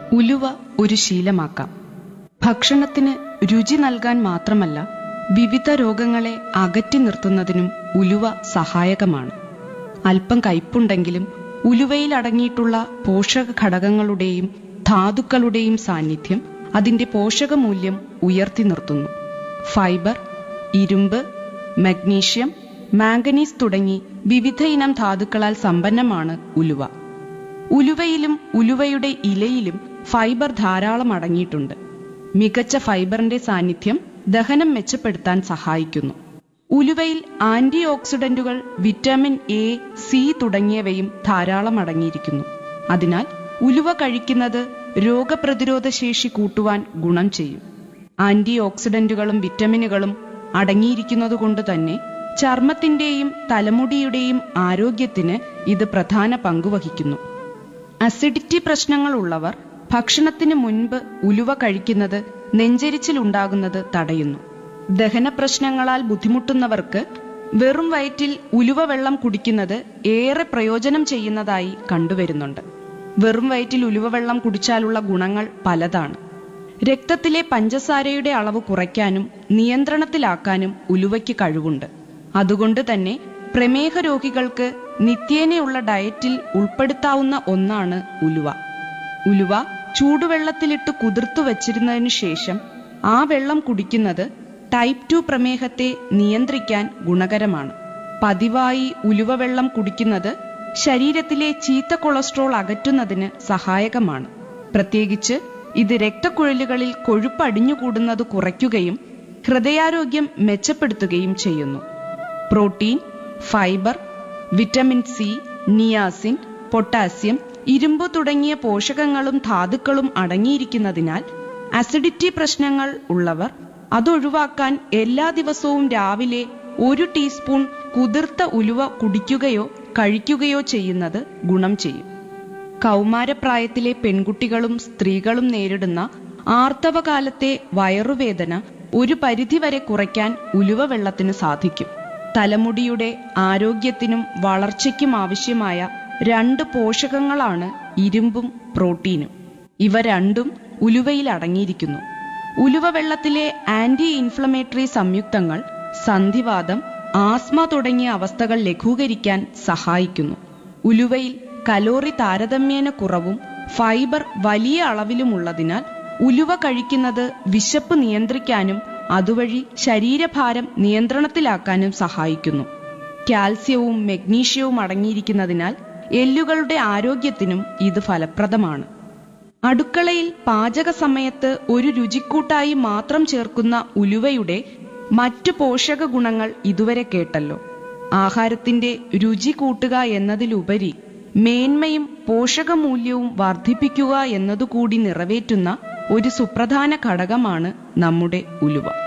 ഉലുവ ഒരു ശീലമാക്കാം ഭക്ഷണത്തിന് രുചി നൽകാൻ മാത്രമല്ല വിവിധ രോഗങ്ങളെ അകറ്റി നിർത്തുന്നതിനും ഉലുവ സഹായകമാണ് അല്പം കയ്പുണ്ടെങ്കിലും ഉലുവയിൽ അടങ്ങിയിട്ടുള്ള പോഷക ഘടകങ്ങളുടെയും ധാതുക്കളുടെയും സാന്നിധ്യം അതിന്റെ പോഷകമൂല്യം ഉയർത്തി നിർത്തുന്നു ഫൈബർ ഇരുമ്പ് മഗ്നീഷ്യം മാംഗനീസ് തുടങ്ങി വിവിധ ഇനം ധാതുക്കളാൽ സമ്പന്നമാണ് ഉലുവ ഉലുവയിലും ഉലുവയുടെ ഇലയിലും ഫൈബർ ധാരാളം അടങ്ങിയിട്ടുണ്ട് മികച്ച ഫൈബറിന്റെ സാന്നിധ്യം ദഹനം മെച്ചപ്പെടുത്താൻ സഹായിക്കുന്നു ഉലുവയിൽ ആന്റി ഓക്സിഡന്റുകൾ വിറ്റാമിൻ എ സി തുടങ്ങിയവയും ധാരാളം അടങ്ങിയിരിക്കുന്നു അതിനാൽ ഉലുവ കഴിക്കുന്നത് രോഗപ്രതിരോധ ശേഷി കൂട്ടുവാൻ ഗുണം ചെയ്യും ആന്റി ഓക്സിഡന്റുകളും വിറ്റമിനുകളും അടങ്ങിയിരിക്കുന്നതുകൊണ്ട് തന്നെ ചർമ്മത്തിന്റെയും തലമുടിയുടെയും ആരോഗ്യത്തിന് ഇത് പ്രധാന പങ്കുവഹിക്കുന്നു അസിഡിറ്റി പ്രശ്നങ്ങൾ ഉള്ളവർ ഭക്ഷണത്തിന് മുൻപ് ഉലുവ കഴിക്കുന്നത് നെഞ്ചരിച്ചിലുണ്ടാകുന്നത് തടയുന്നു ദഹന പ്രശ്നങ്ങളാൽ ബുദ്ധിമുട്ടുന്നവർക്ക് വെറും വയറ്റിൽ ഉലുവ വെള്ളം കുടിക്കുന്നത് ഏറെ പ്രയോജനം ചെയ്യുന്നതായി കണ്ടുവരുന്നുണ്ട് വെറും വയറ്റിൽ ഉലുവ വെള്ളം കുടിച്ചാലുള്ള ഗുണങ്ങൾ പലതാണ് രക്തത്തിലെ പഞ്ചസാരയുടെ അളവ് കുറയ്ക്കാനും നിയന്ത്രണത്തിലാക്കാനും ഉലുവയ്ക്ക് കഴിവുണ്ട് അതുകൊണ്ട് തന്നെ പ്രമേഹ രോഗികൾക്ക് നിത്യേനയുള്ള ഡയറ്റിൽ ഉൾപ്പെടുത്താവുന്ന ഒന്നാണ് ഉലുവ ഉലുവ ചൂടുവെള്ളത്തിലിട്ട് കുതിർത്തു വച്ചിരുന്നതിനു ശേഷം ആ വെള്ളം കുടിക്കുന്നത് ടൈപ്പ് ടു പ്രമേഹത്തെ നിയന്ത്രിക്കാൻ ഗുണകരമാണ് പതിവായി ഉലുവ വെള്ളം കുടിക്കുന്നത് ശരീരത്തിലെ ചീത്ത കൊളസ്ട്രോൾ അകറ്റുന്നതിന് സഹായകമാണ് പ്രത്യേകിച്ച് ഇത് രക്തക്കുഴലുകളിൽ കൊഴുപ്പ് അടിഞ്ഞുകൂടുന്നത് കുറയ്ക്കുകയും ഹൃദയാരോഗ്യം മെച്ചപ്പെടുത്തുകയും ചെയ്യുന്നു protein fibre vitamin C niacin potassium ഇരുമ്പ് തുടങ്ങിയ പോഷകങ്ങളും ധാതുക്കളും അടങ്ങിയിരിക്കുന്നതിനാൽ അസിഡിറ്റി പ്രശ്നങ്ങൾ ഉള്ളവർ അതൊഴിവാക്കാൻ എല്ലാ ദിവസവും രാവിലെ ഒരു ടീസ്പൂൺ കുതിർത്ത ഉലുവ കുടിക്കുകയോ കഴിക്കുകയോ ചെയ്യുന്നത് ഗുണം ചെയ്യും കൗമാരപ്രായത്തിലെ പെൺകുട്ടികളും സ്ത്രീകളും നേരിടുന്ന ആർത്തവകാലത്തെ വയറുവേദന ഒരു പരിധിവരെ കുറയ്ക്കാൻ ഉലുവ വെള്ളത്തിന് സാധിക്കും തലമുടിയുടെ ആരോഗ്യത്തിനും വളർച്ചയ്ക്കും ആവശ്യമായ രണ്ട് പോഷകങ്ങളാണ് ഇരുമ്പും പ്രോട്ടീനും ഇവ രണ്ടും ഉലുവയിൽ അടങ്ങിയിരിക്കുന്നു ഉലുവ വെള്ളത്തിലെ ആന്റി ഇൻഫ്ലമേറ്ററി സംയുക്തങ്ങൾ സന്ധിവാദം ആസ്മ തുടങ്ങിയ അവസ്ഥകൾ ലഘൂകരിക്കാൻ സഹായിക്കുന്നു ഉലുവയിൽ കലോറി താരതമ്യേന കുറവും ഫൈബർ വലിയ അളവിലുമുള്ളതിനാൽ ഉലുവ കഴിക്കുന്നത് വിശപ്പ് നിയന്ത്രിക്കാനും അതുവഴി ശരീരഭാരം നിയന്ത്രണത്തിലാക്കാനും സഹായിക്കുന്നു കാൽസ്യവും മെഗ്നീഷ്യവും അടങ്ങിയിരിക്കുന്നതിനാൽ എല്ലുകളുടെ ആരോഗ്യത്തിനും ഇത് ഫലപ്രദമാണ് അടുക്കളയിൽ പാചക സമയത്ത് ഒരു രുചിക്കൂട്ടായി മാത്രം ചേർക്കുന്ന ഉലുവയുടെ മറ്റു പോഷക ഗുണങ്ങൾ ഇതുവരെ കേട്ടല്ലോ ആഹാരത്തിന്റെ രുചി കൂട്ടുക എന്നതിലുപരി മേന്മയും പോഷകമൂല്യവും വർദ്ധിപ്പിക്കുക എന്നതുകൂടി നിറവേറ്റുന്ന ഒരു സുപ്രധാന ഘടകമാണ് നമ്മുടെ ഉലുവ